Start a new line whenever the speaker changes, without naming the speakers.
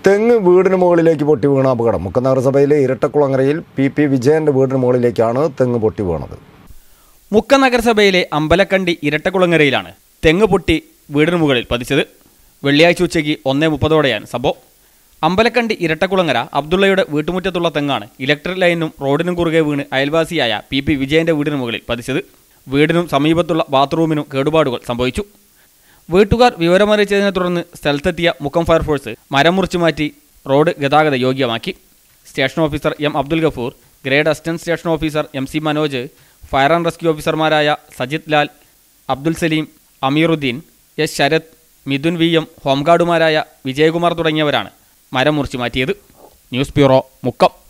തെങ്ങ് വീടിന് മുകളിലേക്ക് പൊട്ടി വീണ അപകടം മുക്കം നഗരസഭയിലെ ഇരട്ടക്കുളങ്ങരയിൽ പി പി വിജയന്റെ വീടിന് മുകളിലേക്കാണ് തെങ്ങ് പൊട്ടി വീണത്
മുക്ക നഗരസഭയിലെ അമ്പലക്കണ്ടി ഇരട്ടക്കുളങ്ങരയിലാണ് തെങ്ങ് പൊട്ടി വീടിന് മുകളിൽ പതിച്ചത് വെള്ളിയാഴ്ച ഉച്ചയ്ക്ക് ഒന്നേ മുപ്പതോടെയാണ് സംഭവം അമ്പലക്കണ്ടി ഇരട്ടക്കുളങ്ങര അബ്ദുള്ളയുടെ വീട്ടുമുറ്റത്തുള്ള തെങ്ങാണ് ഇലക്ട്രിക് ലൈനും റോഡിനും കുറുകെ വീണ് അയൽവാസിയായ പി പി വിജയന്റെ വീടിന് മുകളിൽ പതിച്ചത് വീടിനും സമീപത്തുള്ള ബാത്റൂമിനും കേടുപാടുകൾ സംഭവിച്ചു വീട്ടുകാർ വിവരമറിയിച്ചതിനെ തുടർന്ന് സ്ഥലത്തെത്തിയ മുക്കം ഫയർഫോഴ്സ് മരം മുറിച്ചു മാറ്റി റോഡ് ഗതാഗത യോഗ്യമാക്കി station officer M Abdul Gafoor grade assistant station officer M C Manoj fire and rescue ഓഫീസർമാരായ Sajith Lal Abdul Saleem Amiruddin S Sarath Mithun V M ഹോംഗാർഡുമാരായ വിജയകുമാർ തുടങ്ങിയവരാണ് മരം മുറിച്ചു മാറ്റിയത് ന്യൂസ് ബ്യൂറോ മുക്കം